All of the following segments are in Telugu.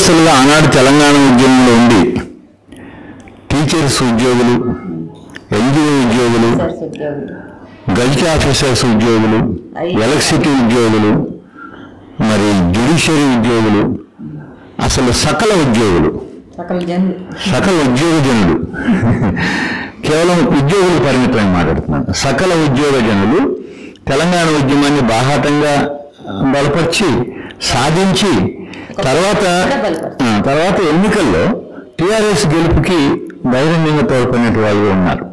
ఉద్యోగస్తులుగా ఆనాడు తెలంగాణ ఉద్యమంలో ఉండి టీచర్స్ ఉద్యోగులు ఎన్జిఓ ఉద్యోగులు సర్స్ ఉద్యోగులు గల్టీ ఆఫీసర్స్ ఉద్యోగులు ఎలక్ట్రిసిటీ ఉద్యోగులు మరి జ్యుడిషియరీ ఉద్యోగులు అసలు సకల ఉద్యోగులు సకల జనులు సకల ఉద్యోగ జనులు కేవలం ఉద్యోగులు పరిమితమై మాట్లాడుతున్నాను సకల ఉద్యోగ జనులు తెలంగాణ ఉద్యమాన్ని బాహాటంగా బలపరిచి సాధించి తర్వాత ఆ, తర్వాత ఎన్నికల్లో టిఆర్ఎస్ గెలుపుకి బహిరంగంగా తోడ్పడినట్టు వాళ్ళు ఉన్నారు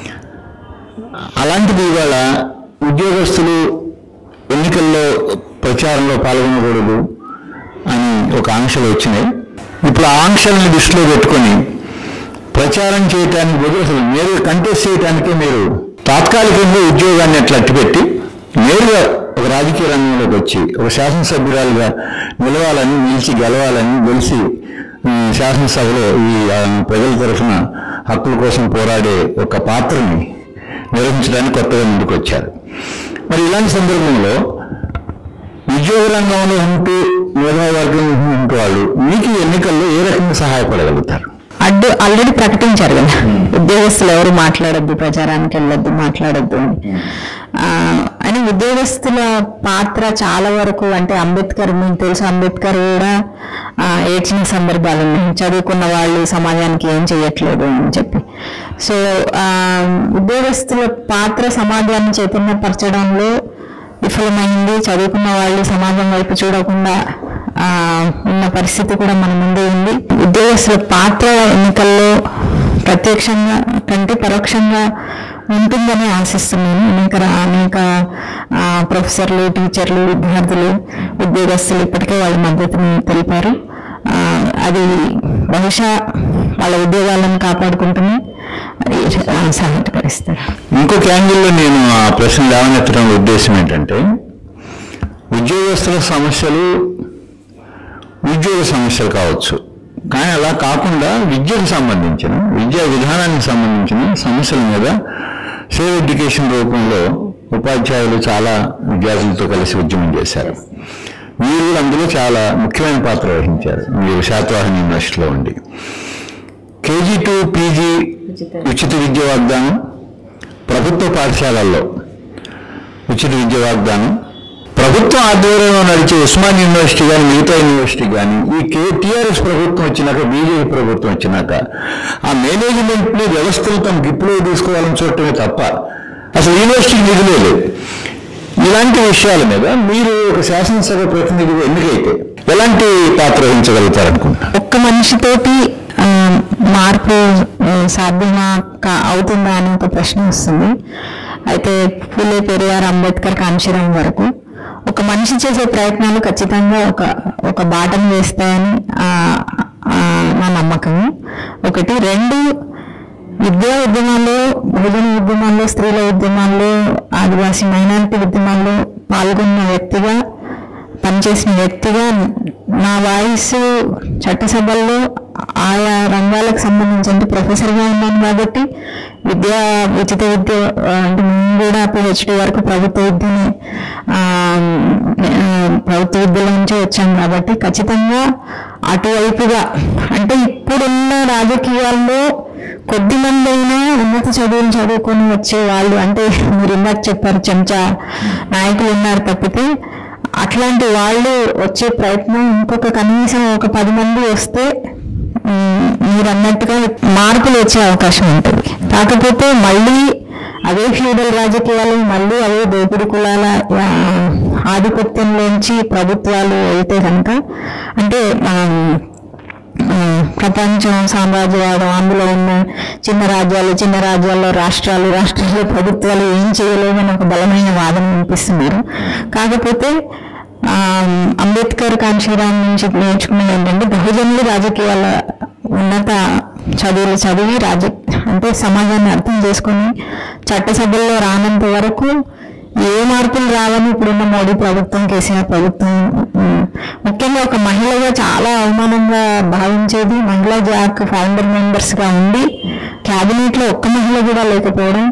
అలాంటిది ఇవాళ ఉద్యోగస్తులు ఎన్నికల్లో ప్రచారంలో పాల్గొనకూడదు అని ఒక ఆంక్షలు వచ్చినాయి ఇప్పుడు ఆ ఆంక్షల్ని దృష్టిలో పెట్టుకొని ప్రచారం చేయటానికి బదులు అసలు నేరుగా కంటెస్ట్ చేయటానికే మీరు తాత్కాలికంగా ఉద్యోగాన్ని అట్లా అట్టిపెట్టి నేరుగా ఒక రాజకీయ రంగంలోకి వచ్చి ఒక శాసనసభ్యురాలుగా నిలవాలని నిలిచి గెలవాలని గెలిచి ఉమ్, శాసనసభలో ఈ ఆ, ప్రజల తరఫున హక్కుల కోసం పోరాడే ఒక పాత్రని నిర్వహించడానికి కొత్తగా ముందుకు వచ్చారు మరి ఇలాంటి సందర్భంలో ఉద్యోగ రంగంలో ఉంటూ మేధావర్గం ఉంటూ వాళ్ళు మీకు ఈ ఎన్నికల్లో ఏ రకంగా సహాయపడగలుగుతారు అడ్డు ఆల్రెడీ ప్రకటించారు కదా ఉద్యోగస్తులు ఎవరు మాట్లాడొద్దు ప్రచారానికి వెళ్ళొద్దు మాట్లాడొద్దు అని ఆ, అని ఉద్యోగస్తుల పాత్ర చాలా వరకు అంటే అంబేద్కర్ మీకు తెలుసు అంబేద్కర్ కూడా ఆ, ఏడ్చిన సందర్భాలు ఉన్నాయి చదువుకున్న వాళ్ళు సమాజానికి ఏం చేయట్లేదు అని చెప్పి సో ఆ, ఉద్యోగస్తుల పాత్ర సమాజాన్ని చైతన్యపరచడంలో విఫలమైంది చదువుకున్న వాళ్ళు సమాజం వైపు చూడకుండా ఆ, ఉన్న పరిస్థితి కూడా మన ముందే ఉంది ఉద్యోగస్తుల పాత్ర ఎన్నికల్లో ప్రత్యక్షంగా కంటే పరోక్షంగా ఉంటుందని ఆశిస్తున్నాను అనేక రా- అనేక ఆ, ప్రొఫెసర్లు టీచర్లు విద్యార్థులు ఉద్యోగస్తులు ఇప్పటికే వాళ్ళ మద్దతుని తెలిపారు ఆ, అది బహుశా వాళ్ళ ఉద్యోగాలను కాపాడుకుంటూనే అది ఆ, సహాయపరిస్తారు ఇంకొక యాంగిల్లో నేను ఆ ప్రశ్న లేవనెత్తడం ఉద్దేశం ఏంటంటే ఉద్యోగస్తుల సమస్యలు ఉద్యోగ సమస్యలు కావచ్చు కానీ అలా కాకుండా విద్యకు సంబంధించిన విద్యా విధానానికి సంబంధించిన సమస్యల మీద సేవ్ ఎడ్యుకేషన్ రూపంలో ఉపాధ్యాయులు చాలా విద్యార్థులతో కలిసి ఉద్యమం చేశారు మీరు కూడా అందులో చాలా ముఖ్యమైన పాత్ర వహించారు మీరు శాతవాహన్ యూనివర్సిటీలో ఉండి కేజీ టు పీజీ ఉచిత విద్య వాగ్దానం ప్రభుత్వ పాఠశాలల్లో ఉచిత విద్య వాగ్దానం ప్రభుత్వ ఆధ్వర్యంలో నడిచే ఉస్మాన్ యూనివర్సిటీ కానీ మిగతా యూనివర్సిటీ కానీ ఈ కే టీఆర్ఎస్ ప్రభుత్వం వచ్చినాక బీజేపీ ప్రభుత్వం వచ్చినాక ఆ మేనేజ్మెంట్ని వ్యవస్థలు తమ గ్రిప్లో తీసుకోవాలని చూడటమే తప్ప అసలు యూనివర్సిటీకి నిధులే లేదు ఇలాంటి విషయాల మీద మీరు ఒక శాసనసభ ప్రతినిధిగా ఎన్నికైతే ఎలాంటి పాత్ర వహించగలుగుతారనుకుంటా ఒక్క మనిషితోటి ఆ, మార్పు ఆ, సాధ్యమా కా- అవుతుందా అని ఒక ప్రశ్న వస్తుంది అయితే పులే పెరియార్ అంబేద్కర్ కాంశీరాం వరకు ఒక మనిషి చేసే ప్రయత్నాలు ఖచ్చితంగా ఒక ఒక బాటను వేస్తాయని ఆ, ఆ, నా నమ్మకం ఒకటి రెండు విద్యా ఉద్యమాల్లో బహుజన ఉద్యమాల్లో స్త్రీల ఉద్యమాల్లో ఆదివాసీ మైనారిటీ ఉద్యమాల్లో పాల్గొన్న వ్యక్తిగా పనిచేసిన వ్యక్తిగా నా వాయిస్ చట్టసభల్లో ఆయా రంగాలకు సంబంధించి అంటే ప్రొఫెసర్గా ఉన్నాను కాబట్టి విద్యా ఉచిత విద్య ఆ, అంటే మేము కూడా పిహెచ్డి వరకు ప్రభుత్వ విద్యని ఆ, ఆ, ప్రభుత్వ విద్యలో నుంచే వచ్చాం కాబట్టి ఖచ్చితంగా అటువైపుగా అంటే ఇప్పుడున్న రాజకీయాల్లో కొద్ది మంది అయినా ఉన్నత చదువులు చదువుకొని వచ్చే వాళ్ళు అంటే మీరు ఇందాక చెప్పారు చెంచా నాయకులు ఉన్నారు తప్పితే అట్లాంటి వాళ్ళు వచ్చే ప్రయత్నం ఇంకొక కనీసం ఒక పది మంది వస్తే ఉమ్, మీరు అన్నట్టుగా మార్పులు వచ్చే అవకాశం ఉంటుంది కాకపోతే మళ్ళీ అదే ఫ్యూడల్ రాజకీయాలు మళ్ళీ అదే దోపిడి కులాల ఆ, ఆధిపత్యంలోంచి ప్రభుత్వాలు అయితే కనుక అంటే మనం ఆ, ప్రపంచం సామ్రాజ్యవాదం అందులో ఉన్న చిన్న రాజ్యాలు చిన్న రాజ్యాల్లో రాష్ట్రాలు రాష్ట్రాల్లో ప్రభుత్వాలు ఏం చేయలేమని ఒక బలమైన వాదన వినిపిస్తున్నారు కాకపోతే ఆ, అంబేద్కర్ కాంశీరాం నుంచి నేర్చుకున్నది ఏంటంటే బహుజనులు రాజకీయాల ఉన్నత చదువులు చదివి రాజ అంటే సమాజాన్ని అర్థం చేసుకొని చట్టసభల్లో రానంత వరకు ఏ మార్పులు రావని ఇప్పుడున్న మోడీ ప్రభుత్వం కేసీఆర్ ప్రభుత్వం ఉమ్, ముఖ్యంగా ఒక మహిళగా చాలా అవమానంగా భావించేది మహిళా జాక్ ఫౌండర్ మెంబర్స్ గా ఉండి క్యాబినెట్ లో ఒక్క మహిళ కూడా లేకపోవడం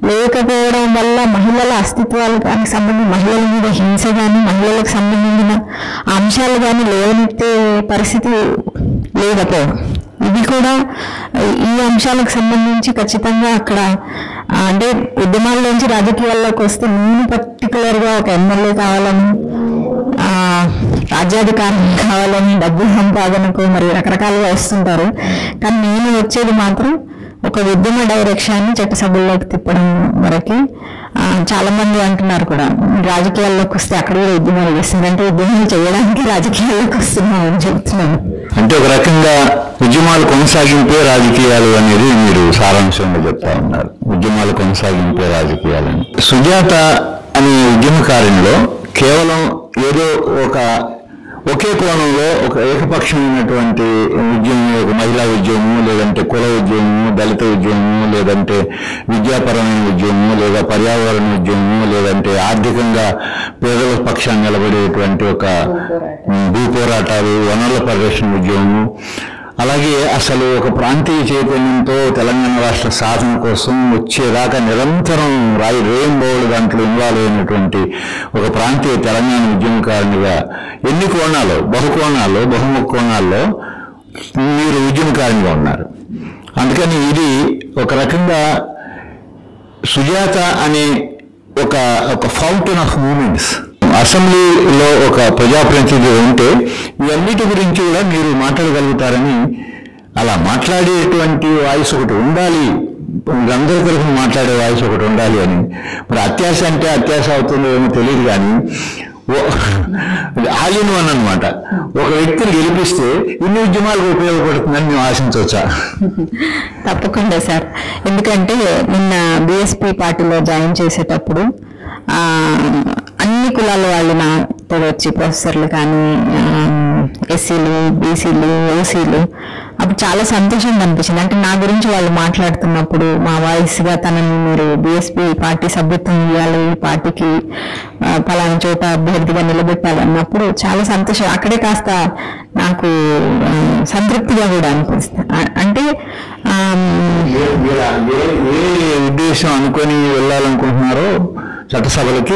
లేకపోవడం వల్ల మహిళల అస్తిత్వాలు కానీ సంబంధించి మహిళల మీద హింస కానీ మహిళలకు సంబంధించిన అంశాలు కానీ లేవనెత్తే పరిస్థితి లేకపోవడం ఇది కూడా ఈ అంశాలకు సంబంధించి ఖచ్చితంగా అక్కడ ఆ, అంటే ఉద్యమాల్లోంచి రాజకీయాల్లోకి వస్తే నేను పర్టికులర్గా ఒక ఎమ్మెల్యే కావాలని ఆ, రాజ్యాధికారం కావాలని డబ్బు సంపాదనకు మరి రకరకాలుగా వస్తుంటారు కానీ నేను వచ్చేది మాత్రం ఒక ఉద్యమ డైరెక్షన్ చట్టసభల్లోకి తిప్పడం వరకు ఆ, చాలా మంది అంటున్నారు కూడా రాజకీయాల్లోకి వస్తే అక్కడ కూడా ఉద్యమాలు చేస్తుంది అంటే ఉద్యమాలు చేయడానికి రాజకీయాల్లోకి వస్తున్నాం అని చెప్తున్నాను అంటే ఒక రకంగా ఉద్యమాలు కొనసాగింపే రాజకీయాలు అనేది మీరు సారాంశంగా చెప్తా ఉన్నారు ఉద్యమాలు కొనసాగింపే రాజకీయాలని సుజాత అనే ఉద్యమకారునిలో కేవలం ఏదో ఒక ఒకే కోణంలో ఒక ఏకపక్షమైనటువంటి ఉద్యమం ఒక మహిళా ఉద్యమము లేదంటే కుల ఉద్యమము దళిత ఉద్యమము లేదంటే విద్యాపరమైన ఉద్యమము లేదా పర్యావరణ ఉద్యమము లేదంటే ఆర్థికంగా పేదల పక్షాన్ని నిలబడేటువంటి ఒక భూ పోరాటాలు వనరుల పరిరక్షణ ఉద్యమము అలాగే అసలు ఒక ప్రాంతీయ చైతన్యంతో తెలంగాణ రాష్ట్ర సాధన కోసం వచ్చేదాకా నిరంతరం రాయి రేయింబోలు దాంట్లో ఇన్వాల్వ్ అయినటువంటి ఒక ప్రాంతీయ తెలంగాణ ఉద్యమకారునిగా ఎన్ని కోణాలు బహుకోణాల్లో బహుముఖ కోణాల్లో మీరు ఉద్యమకారునిగా ఉన్నారు అందుకని ఇది ఒక రకంగా సుజాత అనే ఒక ఒక ఫౌంటైన్ ఆఫ్ మూమెంట్స్ అసెంబ్లీలో ఒక ప్రజాప్రతినిధి ఉంటే ఇవన్నిటి గురించి కూడా మీరు మాట్లాడగలుగుతారని అలా మాట్లాడేటువంటి వాయిస్ ఒకటి ఉండాలి అందరి తరఫున మాట్లాడే వాయిస్ ఒకటి ఉండాలి అని మరి అత్యాశ అంటే అత్యాశ అవుతుందో ఏమో తెలియదు కానీ ఆల్ ఇన్ వన్ అనమాట ఒక వ్యక్తిని గెలిపిస్తే ఇన్ని ఉద్యమాలకు ఉపయోగపడుతుందని మేము ఆశించవచ్చా తప్పకుండా సార్ ఎందుకంటే నిన్న బిఎస్పి పార్టీలో జాయిన్ చేసేటప్పుడు ఆ, అన్ని కులాల వాళ్ళు నాతో వచ్చి ప్రొఫెసర్లు కానీ ఎస్సీలు బీసీలు ఓసీలు అప్పుడు చాలా సంతోషంగా అనిపించింది అంటే నా గురించి వాళ్ళు మాట్లాడుతున్నప్పుడు మా వాయిస్గా తనని మీరు బీఎస్పీ పార్టీ సభ్యత్వం ఇవ్వాలి ఈ పార్టీకి ఆ, పలానా చోట అభ్యర్థిగా నిలబెట్టాలి అన్నప్పుడు చాలా సంతోషం అక్కడే కాస్త నాకు ఆ, సంతృప్తిగా కూడా అనిపిస్తుంది ఆ- అంటే ఆమ్, మీరు- మీరు ఆ ఏ ఏ ఉద్దేశం అనుకొని వెళ్ళాలనుకుంటున్నారో చట్టసభలకి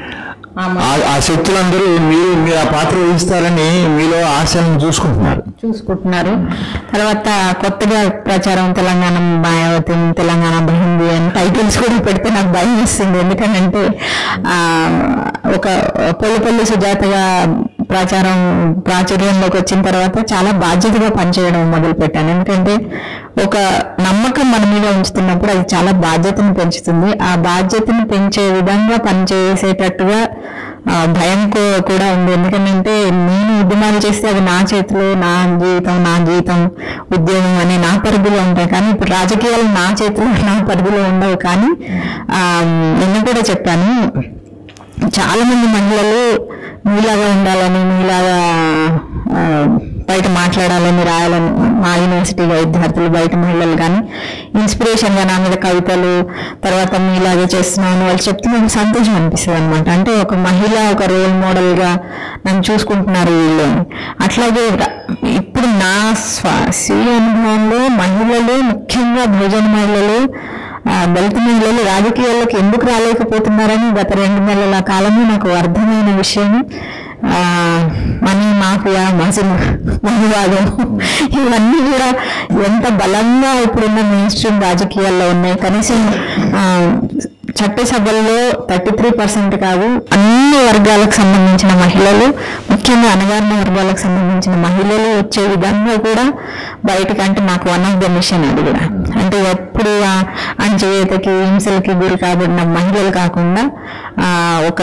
ఆ- ఆ శక్తులందరూ మీరు మీరు ఆ పాత్ర వహిస్తారని మీలో ఆశలను చూసుకుంటున్నారు చూసుకుంటున్నారు తర్వాత కొత్తగా ప్రచారం తెలంగాణ మాయావతి తెలంగాణ బహింది అని టైటిల్స్ కూడా పెడితే నాకు భయం వేస్తుంది ఎందుకంటే ఆ, ఒక పొల్లిపల్లి సుజాతగా ప్రచారం ప్రాచుర్యంలోకి వచ్చిన తర్వాత చాలా బాధ్యతగా పనిచేయడం మొదలు పెట్టాను ఎందుకంటే ఒక నమ్మకం మన మీద ఉంచుతున్నప్పుడు అది చాలా బాధ్యతను పెంచుతుంది ఆ బాధ్యతను పెంచే విధంగా పనిచేసేటట్టుగా ఆ, భయం కూ- కూడా ఉంది ఎందుకంటే నేను ఉద్యమాలు చేస్తే అది నా చేతిలో నా జీవితం నా జీవితం ఉద్యోగం అనే నా పరిధిలో ఉంటాయి కానీ ఇప్పుడు రాజకీయాలు నా చేతిలో నా పరిధిలో ఉండవు కానీ ఆ, నిన్న కూడా చెప్పాను చాలా మంది మహిళలు మీలాగా ఉండాలని మీలాగా ఆ, బయట మాట్లాడాలని రాయాలని మా యూనివర్సిటీలో విద్యార్థులు బయట మహిళలు కానీ ఇన్స్పిరేషన్గా నా మీద కవితలు తర్వాత మీలాగే చేస్తున్నాను వాళ్ళు చెప్తే నాకు సంతోషం అనిపిస్తుంది అనమాట అంటే ఒక మహిళ ఒక రోల్ మోడల్గా నన్ను చూసుకుంటున్నారు వీళ్ళు అని. అట్లాగే ర- ఇప్పుడు నా స్వ స్వీయ అనుభవంలో మహిళలు ముఖ్యంగా భోజన మహిళలు ఆ, దళిత మహిళలు రాజకీయాల్లోకి ఎందుకు రాలేకపోతున్నారని గత రెండు నెలల కాలంలో నాకు అర్థమైన విషయం ఆ, మనీ మాఫియా మసిల్ మహివాదం ఇవన్నీ కూడా ఎంత బలంగా ఇప్పుడున్న మెయిన్ స్ట్రీమ్ రాజకీయాల్లో ఉన్నాయి కనీసం ఆ, చట్టసభల్లో థర్టీ త్రీ పర్సెంట్ కాదు అన్ని వర్గాలకు సంబంధించిన మహిళలు ముఖ్యంగా అణగారిన వర్గాలకు సంబంధించిన మహిళలు వచ్చే విధంగా కూడా బయటకు అంటే నాకు వన్ ఆఫ్ ద మిషన్ అది కూడా అంటే ఎప్పుడు ఆ అణచివేతకి హింసలకి గురి కాబడిన మహిళలు కాకుండా ఆ, ఒక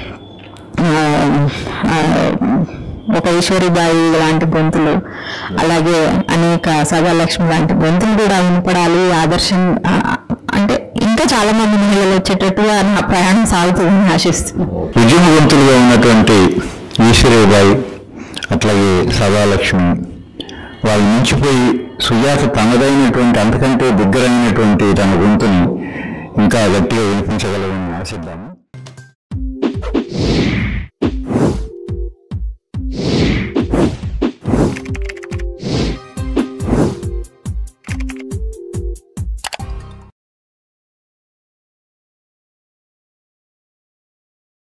ఆ, ఆ, ఒక ఈశ్వరిబాయి లాంటి గొంతులు అలాగే అనేక సదాలక్ష్మి లాంటి గొంతులు కూడా వినపడాలి ఆదర్శం ఆ, అంటే ఇంకా చాలా మంది మహిళలు వచ్చేటట్టుగా నా ప్రయాణం సాగుతుందని ఆశిస్తున్నాను ఉద్యమ గొంతులుగా ఉన్నటువంటి ఈశ్వరీబాయి అట్లాగే సదాలక్ష్మి వాళ్ళు మించిపోయి సుజాత తనదైనటువంటి అంతకంటే దగ్గరైనటువంటి తన గొంతుని ఇంకా గట్టిగా వినిపించగలరని ఆశిద్దాం